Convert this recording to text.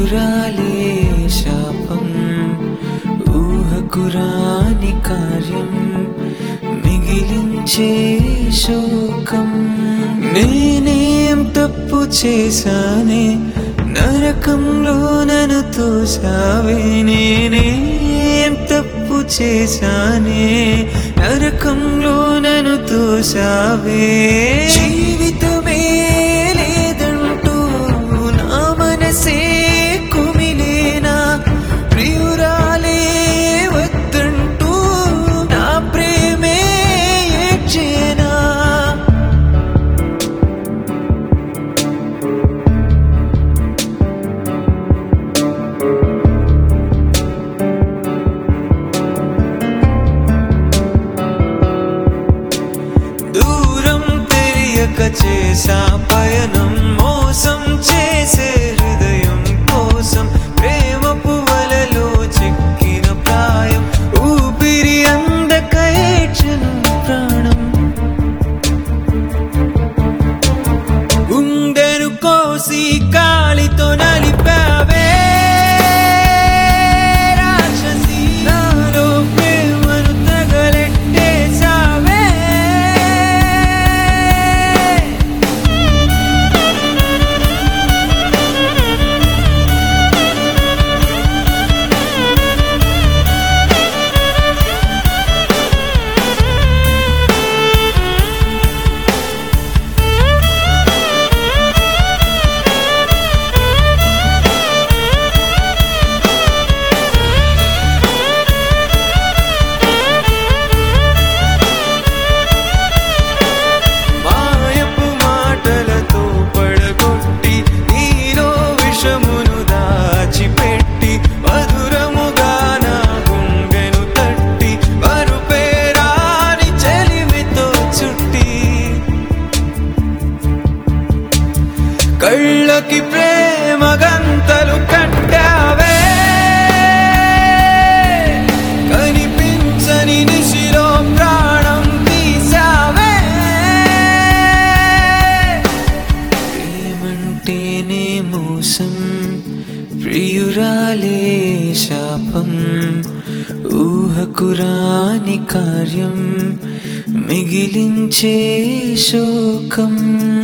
ప్రియురాలే శాపం ఊహకురాని కార్యం మిగిలించే శోకం నేనేం తప్పు చేశానే నరకంలో నన్ను తోసావే నేనేం తప్పు చేశానే నరకంలో నన్ను తోసావే జీవితమే లేదంటూ నా మనసే కుమిలేనా ప్రియురాలే వద్దంటూ నా ప్రేమే ఏడ్చేనా దూరం తెలియక చేసా పయనం మోసం చేసే హృదయం కోసం ప్రేమ పువ్వలలో చిక్కిన ప్రాయం ఊపిరి అందక ఏడ్చను ప్రాణం గుండెను కోసి కాలితో నలిపావే రాక్షసి నాలో ప్రేమను తగలెట్టేశావే మాయపు మాటలతో పడగొట్టి నీలో విషమును దాచిపెట్టి మధురముగా నా గుండెను తట్టి మరుపేరాని చెలిమితో చుట్టి కళ్ళకి ప్రేమ గంతలు కట్టావే కనిపించని నిశిలో ప్రాణం తీసావే ప్రేమంటేనే మోసం ప్రియురాలే శాపం ఊహకురాని కార్యం మిగిలించే శోకం